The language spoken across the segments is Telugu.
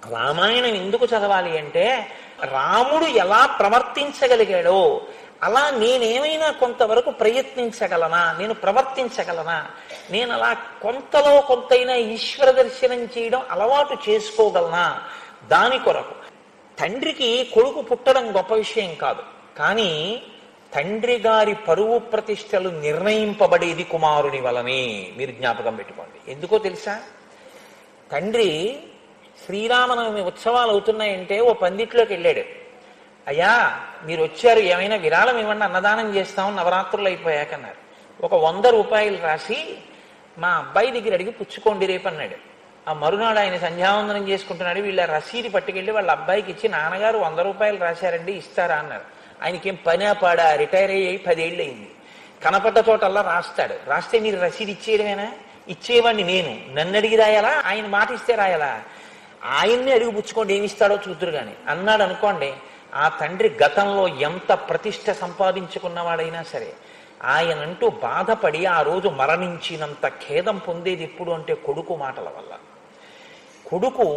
రామాయణం ఎందుకు చదవాలి అంటే రాముడు ఎలా ప్రవర్తించగలిగాడో అలా నేనేమైనా కొంతవరకు ప్రయత్నించగలనా నేను ప్రవర్తించగలనా నేను అలా కొంతలో కొంతైనా ఈశ్వర దర్శనం చేయడం అలవాటు చేసుకోగలనా దాని కొరకు తండ్రికి కొడుకు పుట్టడం గొప్ప విషయం కాదు కానీ తండ్రి గారి పరువు ప్రతిష్టలు నిర్ణయింపబడేది కుమారుని వలనే మీరు జ్ఞాపకం పెట్టుకోండి ఎందుకో తెలుసా తండ్రి శ్రీరామనవమి ఉత్సవాలు అవుతున్నాయంటే ఓ పందిట్లోకి వెళ్ళాడు అయ్యా మీరు వచ్చారు ఏమైనా విరాళం ఇవ్వండి అన్నదానం చేస్తాం నవరాత్రులు అయిపోయాకన్నారు ఒక వంద రూపాయలు రాసి మా అబ్బాయి దగ్గర అడిగి పుచ్చుకోండి రేపు అన్నాడు ఆ మరునాడు ఆయన సంధ్యావందనం చేసుకుంటున్నాడు వీళ్ళ రసీది పట్టుకెళ్ళి వాళ్ళ అబ్బాయికి ఇచ్చి నాన్నగారు వంద రూపాయలు రాశారండి ఇస్తారా అన్నారు ఆయనకేం పని పాడా రిటైర్ అయ్యి పదేళ్ళు అయింది కనపడ్డ చోటల్లా రాస్తాడు రాస్తే మీరు రసీదు ఇచ్చేయడమేనా ఇచ్చేవాడిని నేను నన్ను అడిగి రాయాలా ఆయన మాట ఇస్తే రాయాలా ఆయన్ని అడిగి పుచ్చుకోండి ఏమి ఇస్తాడో చూద్దరు గాని అన్నాడు అనుకోండి ఆ తండ్రి గతంలో ఎంత ప్రతిష్ట సంపాదించుకున్నవాడైనా సరే ఆయనంటూ బాధపడి ఆ రోజు మరణించినంత ఖేదం పొందేది ఎప్పుడు అంటే కొడుకు మాటల వల్ల కొడుకు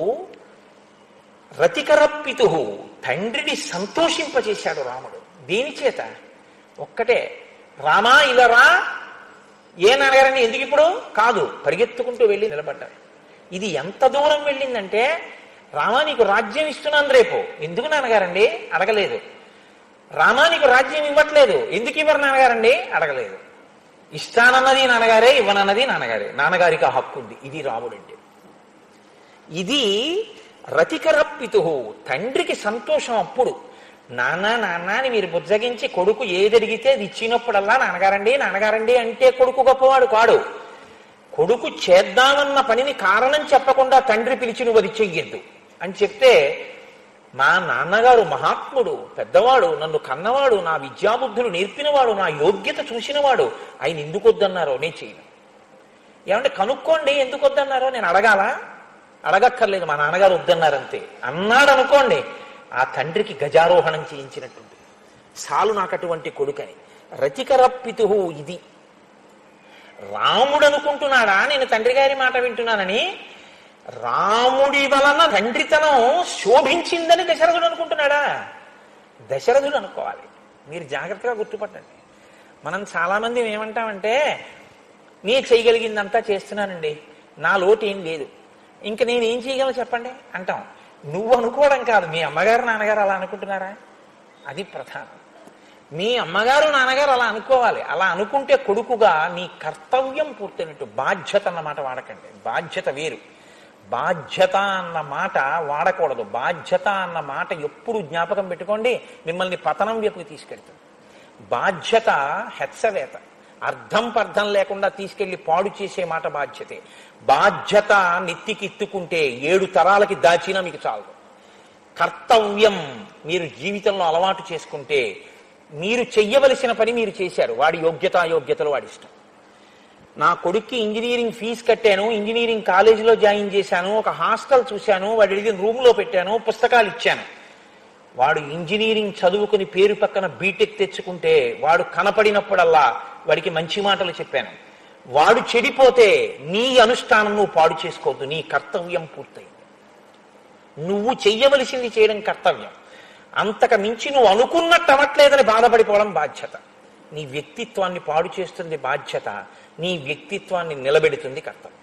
రతికరప్పితు తండ్రిని సంతోషింపచేశాడు రాముడు దేని చేత ఒక్కటే రామా ఇలా రా ఏ నాన్నగారండి ఎందుకు ఇప్పుడు కాదు పరిగెత్తుకుంటూ వెళ్ళి నిలబడ్డాడు ఇది ఎంత దూరం వెళ్ళిందంటే రామా నీకు రాజ్యం ఇస్తున్నాను రేపు ఎందుకు నాన్నగారండి అడగలేదు రామా నీకు రాజ్యం ఇవ్వట్లేదు ఎందుకు ఇవ్వరు నాన్నగారండి అడగలేదు ఇస్తానన్నది నాన్నగారే ఇవ్వనన్నది నాన్నగారే నాన్నగారికి ఆ హక్కు ఉంది ఇది రాముడంటే ఇది రతికరప్పితు తండ్రికి సంతోషం అప్పుడు నాన్న నాన్న అని మీరు బుజ్జగించి కొడుకు ఏది అడిగితే అది ఇచ్చినప్పుడల్లా నాన్నగారండి నాన్నగారండి అంటే కొడుకు గొప్పవాడు కాడు కొడుకు చేద్దామన్న పనిని కారణం చెప్పకుండా తండ్రి పిలిచి నువ్వు అది చెయ్యొద్దు అని చెప్తే మా నాన్నగారు మహాత్ముడు పెద్దవాడు నన్ను కన్నవాడు నా విద్యాబుద్ధులు నేర్పినవాడు నా యోగ్యత చూసినవాడు ఆయన ఎందుకు వద్దన్నారో నేను చేయను ఏమంటే కనుక్కోండి ఎందుకు వద్దన్నారో నేను అడగాల అడగక్కర్లేదు మా నాన్నగారు వద్దన్నారంతే అన్నాడు అనుకోండి ఆ తండ్రికి గజారోహణం చేయించినట్టుంది సాలు నాకు అటువంటి కొడుకని రతికరప్పితు ఇది రాముడు అనుకుంటున్నాడా నేను తండ్రి గారి మాట వింటున్నానని రాముడి వలన తండ్రితనం శోభించిందని దశరథుడు అనుకుంటున్నాడా దశరథుడు అనుకోవాలి మీరు జాగ్రత్తగా గుర్తుపట్టండి మనం చాలామంది ఏమంటామంటే నీ చేయగలిగిందంతా చేస్తున్నానండి నా లోటు ఏం లేదు ఇంక నేను ఏం చేయగలను చెప్పండి అంటాం నువ్వు అనుకోవడం కాదు మీ అమ్మగారు నాన్నగారు అలా అనుకుంటున్నారా అది ప్రధానం మీ అమ్మగారు నాన్నగారు అలా అనుకోవాలి అలా అనుకుంటే కొడుకుగా నీ కర్తవ్యం పూర్తయినట్టు బాధ్యత అన్న మాట వాడకండి బాధ్యత వేరు బాధ్యత అన్న మాట వాడకూడదు బాధ్యత అన్న మాట ఎప్పుడు జ్ఞాపకం పెట్టుకోండి మిమ్మల్ని పతనం వైపుకి తీసుకెళ్తుంది బాధ్యత హెత్సవేత అర్థం పర్థం లేకుండా తీసుకెళ్లి పాడు చేసే మాట బాధ్యతే బాధ్యత నెత్తికెత్తుకుంటే ఏడు తరాలకి దాచినా మీకు చాలదు కర్తవ్యం మీరు జీవితంలో అలవాటు చేసుకుంటే మీరు చెయ్యవలసిన పని మీరు చేశారు వాడి యోగ్యత యోగ్యతలు వాడి ఇష్టం నా కొడుక్కి ఇంజనీరింగ్ ఫీజు కట్టాను ఇంజనీరింగ్ కాలేజీలో జాయిన్ చేశాను ఒక హాస్టల్ చూశాను వాడి అడిగిన రూమ్లో పెట్టాను పుస్తకాలు ఇచ్చాను వాడు ఇంజనీరింగ్ చదువుకుని పేరు పక్కన బీటెక్ తెచ్చుకుంటే వాడు కనపడినప్పుడల్లా వాడికి మంచి మాటలు చెప్పాను వాడు చెడిపోతే నీ అనుష్ఠానం నువ్వు పాడు చేసుకోవద్దు నీ కర్తవ్యం పూర్తయింది నువ్వు చెయ్యవలసింది చేయడం కర్తవ్యం అంతకు మించి నువ్వు అనుకున్నట్టు అవ్వట్లేదని బాధపడిపోవడం బాధ్యత నీ వ్యక్తిత్వాన్ని పాడు చేస్తుంది బాధ్యత నీ వ్యక్తిత్వాన్ని నిలబెడుతుంది కర్తవ్యం